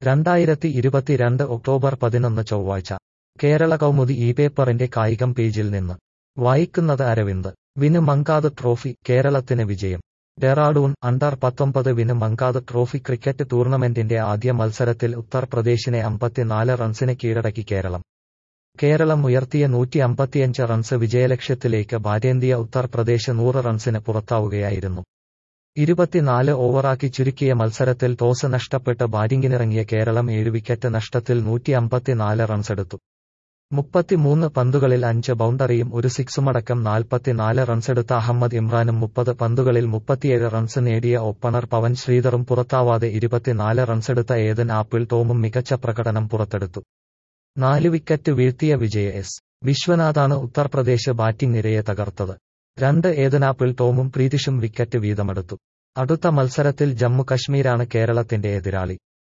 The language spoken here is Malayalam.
രണ്ടായിരത്തി ഇരുപത്തിരണ്ട് ഒക്ടോബർ പതിനൊന്ന് ചൊവ്വാഴ്ച കേരള കൗമുദി ഈ പേപ്പറിന്റെ കായികം പേജിൽ നിന്ന് വായിക്കുന്നത് അരവിന്ദ് വിന് മങ്കാത് ട്രോഫി കേരളത്തിന് വിജയം ഡെറാഡൂൺ അണ്ടർ പത്തൊമ്പത് വിന് മങ്കാത് ട്രോഫി ക്രിക്കറ്റ് ടൂർണമെന്റിന്റെ ആദ്യ മത്സരത്തിൽ ഉത്തർപ്രദേശിനെ അമ്പത്തിനാല് റൺസിന് കീഴടക്കി കേരളം കേരളം ഉയർത്തിയ നൂറ്റി അമ്പത്തിയഞ്ച് റൺസ് വിജയലക്ഷ്യത്തിലേക്ക് ബാറ്റേന്തിയ ഉത്തർപ്രദേശ് നൂറ് റൺസിന് പുറത്താവുകയായിരുന്നു ഇരുപത്തിനാല് ഓവറാക്കി ചുരുക്കിയ മത്സരത്തിൽ ടോസ് നഷ്ടപ്പെട്ട് ബാറ്റിംഗിനിറങ്ങിയ കേരളം ഏഴ് വിക്കറ്റ് നഷ്ടത്തിൽ നൂറ്റി അമ്പത്തിനാല് റൺസെടുത്തു മുപ്പത്തിമൂന്ന് പന്തുകളിൽ അഞ്ച് ബൗണ്ടറിയും ഒരു സിക്സുമടക്കം നാൽപ്പത്തിനാല് റൺസെടുത്ത അഹമ്മദ് ഇമ്രാനും മുപ്പത് പന്തുകളിൽ മുപ്പത്തിയേഴ് റൺസ് നേടിയ ഓപ്പണർ പവൻ ശ്രീധറും പുറത്താവാതെ ഇരുപത്തിനാല് റൺസെടുത്ത ഏതൻ ആപ്പിൾ ടോമും മികച്ച പ്രകടനം പുറത്തെടുത്തു നാല് വിക്കറ്റ് വീഴ്ത്തിയ വിജയ എസ് വിശ്വനാഥാണ് ഉത്തർപ്രദേശ് ബാറ്റിംഗ് നിരയെ തകർത്തത് രണ്ട് ഏതനാപ്പിൾ ടോമും പ്രീതിഷും വിക്കറ്റ് വീതമെടുത്തു അടുത്ത മത്സരത്തിൽ ജമ്മു കശ്മീരാണ് കേരളത്തിന്റെ എതിരാളി